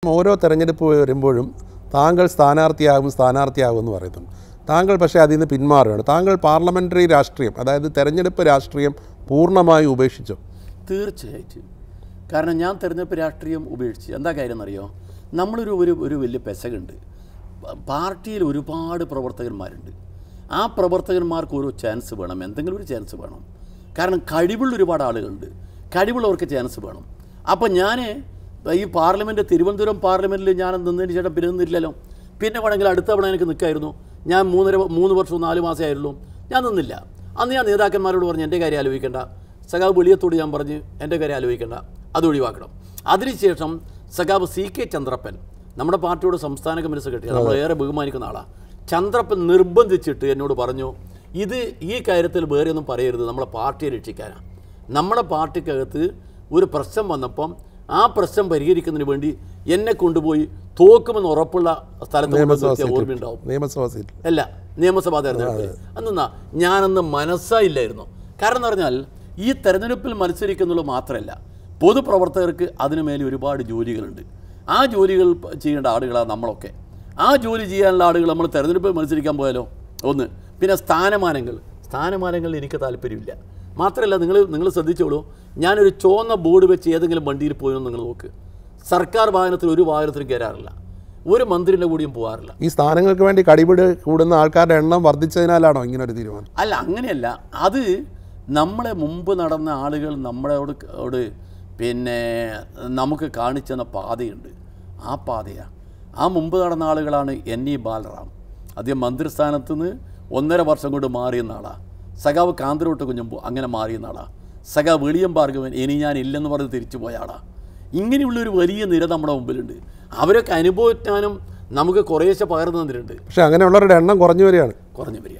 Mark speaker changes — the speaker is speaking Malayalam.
Speaker 1: ഓരോ തെരഞ്ഞെടുപ്പ് വരുമ്പോഴും താങ്കൾ സ്ഥാനാർത്ഥിയാകും സ്ഥാനാർത്ഥിയാകും എന്ന് പറയുന്നുണ്ട് താങ്കൾ പക്ഷേ അതിൽ നിന്ന് പിന്മാറുകയാണ് താങ്കൾ പാർലമെൻ്ററി രാഷ്ട്രീയം അതായത് തെരഞ്ഞെടുപ്പ് രാഷ്ട്രീയം പൂർണ്ണമായി ഉപേക്ഷിച്ചു
Speaker 2: തീർച്ചയായിട്ടും കാരണം ഞാൻ തിരഞ്ഞെടുപ്പ് രാഷ്ട്രീയം ഉപേക്ഷിച്ചു എന്താ കാര്യം എന്നറിയോ നമ്മളൊരു ഒരു ഒരു വലിയ പെശകുണ്ട് പ- പാർട്ടിയിൽ ഒരുപാട് പ്രവർത്തകന്മാരുണ്ട് ആ പ്രവർത്തകന്മാർക്ക് ഓരോ ചാൻസ് വേണം എന്തെങ്കിലും ഒരു ചാൻസ് വേണം കാരണം കഴിവുള്ള ഒരുപാട് ആളുകളുണ്ട് കഴിവുള്ളവർക്ക് ചാൻസ് വേണം അപ്പോൾ ഞാൻ ഈ പാർലമെൻറ്റ് തിരുവനന്തപുരം പാർലമെൻറ്റിൽ ഞാൻ നിന്നതിന് ശേഷം പിന്നെ നിന്നില്ലല്ലോ പിന്നെ വേണമെങ്കിൽ അടുത്ത തവണ എനിക്ക് നിൽക്കായിരുന്നു ഞാൻ മൂന്നര മൂന്ന് വർഷവും നാല് മാസമേ ആയുള്ളൂ ഞാൻ നിന്നില്ല അന്ന് ഞാൻ നേതാക്കന്മാരോട് പറഞ്ഞു എൻ്റെ കാര്യം ആലോചിക്കേണ്ട സഖാവ് വെളിയത്തോട് ഞാൻ പറഞ്ഞ് എൻ്റെ കാര്യം ആലോചിക്കേണ്ട അത് ഒഴിവാക്കണം അതിനുശേഷം സഖാവ് സി കെ ചന്ദ്രപ്പൻ നമ്മുടെ പാർട്ടിയുടെ സംസ്ഥാന കമ്മിറ്റി സെക്രട്ടറി നമ്മൾ ഏറെ ബഹുമാനിക്കുന്ന ആളാണ് ചന്ദ്രപ്പൻ നിർബന്ധിച്ചിട്ട് എന്നോട് പറഞ്ഞു ഇത് ഈ കാര്യത്തിൽ വേറെ ഒന്നും പറയരുത് നമ്മളെ പാർട്ടിയെ രക്ഷിക്കാനാണ് നമ്മുടെ പാർട്ടിക്കകത്ത് ഒരു പ്രശ്നം വന്നപ്പം ആ പ്രശ്നം പരിഹരിക്കുന്നതിന് വേണ്ടി എന്നെ കൊണ്ടുപോയി തോക്കുമെന്ന് ഉറപ്പുള്ള സ്ഥലത്ത് കൊണ്ട്
Speaker 1: നിയമസഭാ
Speaker 2: നിർത്തിയ
Speaker 1: സീറ്റ്
Speaker 2: ഓർമ്മയുണ്ടാവും
Speaker 1: നിയമസഭാ സീറ്റ്
Speaker 2: അല്ല നിയമസഭാ തെരഞ്ഞെടുപ്പിൽ അന്നാ ഞാനന്ന് മനസ്സായില്ലായിരുന്നു കാരണം എന്ന് പറഞ്ഞാൽ ഈ തെരഞ്ഞെടുപ്പിൽ മത്സരിക്കുന്നുള്ളത് മാത്രമല്ല പൊതുപ്രവർത്തകർക്ക് അതിനു മേലെ ഒരുപാട് ജോലികളുണ്ട് ആ ജോലികൾ പ- ചെയ്യേണ്ട ആളുകളാണ് നമ്മളൊക്കെ ആ ജോലി ചെയ്യാനുള്ള ആളുകൾ നമ്മൾ തെരഞ്ഞെടുപ്പിൽ മത്സരിക്കാൻ പോയാലോ ഒന്ന് പിന്നെ സ്ഥാനമാനങ്ങൾ സ്ഥാനമാനങ്ങളിൽ എനിക്ക് താല്പര്യമില്ല മാത്രമല്ല നിങ്ങൾ നിങ്ങൾ ശ്രദ്ധിച്ചോളൂ ഞാനൊരു ചുവന്ന ബോർഡ് വെച്ച് ഏതെങ്കിലും വണ്ടിയിൽ പോയെന്ന് നിങ്ങൾ നോക്ക് സർക്കാർ വാഹനത്തിൽ ഒരു വാഹനത്തിലും കയറാറില്ല ഒരു മന്ത്രിയുടെ കൂടിയും പോകാറില്ല
Speaker 1: ഈ സ്ഥാനങ്ങൾക്ക് വേണ്ടി കടിപിടി കൂടുന്ന ആൾക്കാരുടെ എണ്ണം വർദ്ധിച്ചതിനാലാണോ ഇങ്ങനെ ഒരു തീരുമാനം
Speaker 2: അല്ല അങ്ങനെയല്ല അത് നമ്മളെ മുമ്പ് നടന്ന ആളുകൾ നമ്മളോട് ഓട് പിന്നെ നമുക്ക് കാണിച്ചു തന്ന പാതയുണ്ട് ആ പാതയാണ് ആ മുമ്പ് നടന്ന ആളുകളാണ് എൻ ഇ ബാലറാം അദ്ദേഹം മന്ത്രിസ്ഥാനത്ത് നിന്ന് ഒന്നര വർഷം കൊണ്ട് മാറിയുന്ന ആളാണ് സഖാവ് കാന്തരോട്ട് കുഞ്ഞമ്പു അങ്ങനെ മാറിയുന്ന ആളാണ് സഖാവ് വെളിയം ഭാർഗവൻ ഇനി ഞാൻ ഇല്ലെന്ന് പറഞ്ഞ് തിരിച്ചു പോയ ആളാണ് ഇങ്ങനെയുള്ളൊരു വലിയ നിര നമ്മുടെ മുമ്പിലുണ്ട് അവരൊക്കെ അനുഭവിക്കാനും നമുക്ക് കുറേശ്ശെ പകർന്നു തന്നിട്ടുണ്ട്
Speaker 1: പക്ഷേ അങ്ങനെയുള്ളവരുടെ എണ്ണം കുറഞ്ഞു വരികയാണ്
Speaker 2: കുറഞ്ഞു വരിക